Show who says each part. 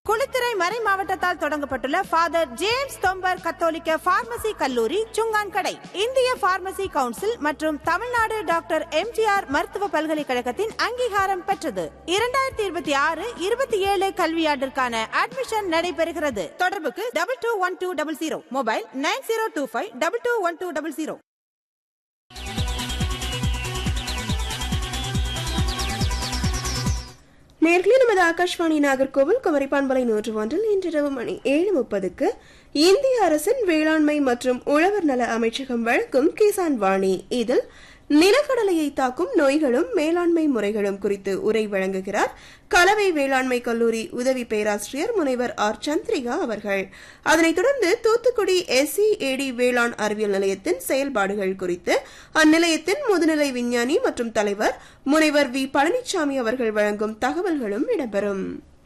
Speaker 1: குளித்துறை மறை மாவட்டத்தால் தொடங்கப்பட்டுள்ள father James தொம்பர் கத்தோலிக்க பார்மசி கல்லூரி சுங்கான்கடை இந்திய பார்மசி கவுன்சில் மற்றும் தமிழ்நாடு டாக்டர் எம்ஜிஆர் மருத்துவ பல்கலைக்கழகத்தின் அங்கீகாரம் பெற்றது இரண்டாயிரத்தி இருபத்தி ஆறு இருபத்தி ஏழு கல்வியாண்டிற்கான அட்மிஷன் நடைபெறுகிறது தொடர்புக்கு double two one two double zero mobile nine zero two five double two one two double zero
Speaker 2: நேர்களே நமது ஆகாஷ்வாணி நாகர்கோவில் குமரிப்பான்பலை நூற்று ஒன்றில் இன்றிரவு மணி ஏழு முப்பதுக்கு இந்திய அரசின் வேளாண்மை மற்றும் உழவர் நல அமைச்சகம் வழங்கும் கிசான் வாணி இதில் நிலக்கடலையை தாக்கும் நோய்களும் மேலாண்மை முறைகளும் குறித்து உரை வழங்குகிறார் கலவை வேளாண்மை கல்லூரி உதவி பேராசிரியர் முனைவர் ஆர் சந்திரிகா அவர்கள் அதனைத் தொடர்ந்து தூத்துக்குடி எஸ்சிஏடி வேளாண் அறிவியல் நிலையத்தின் செயல்பாடுகள் குறித்து அந்நிலையத்தின் முதுநிலை விஞ்ஞானி மற்றும் தலைவர் முனைவர் வி பழனிசாமி அவர்கள் வழங்கும் தகவல்களும் இடம்பெறும்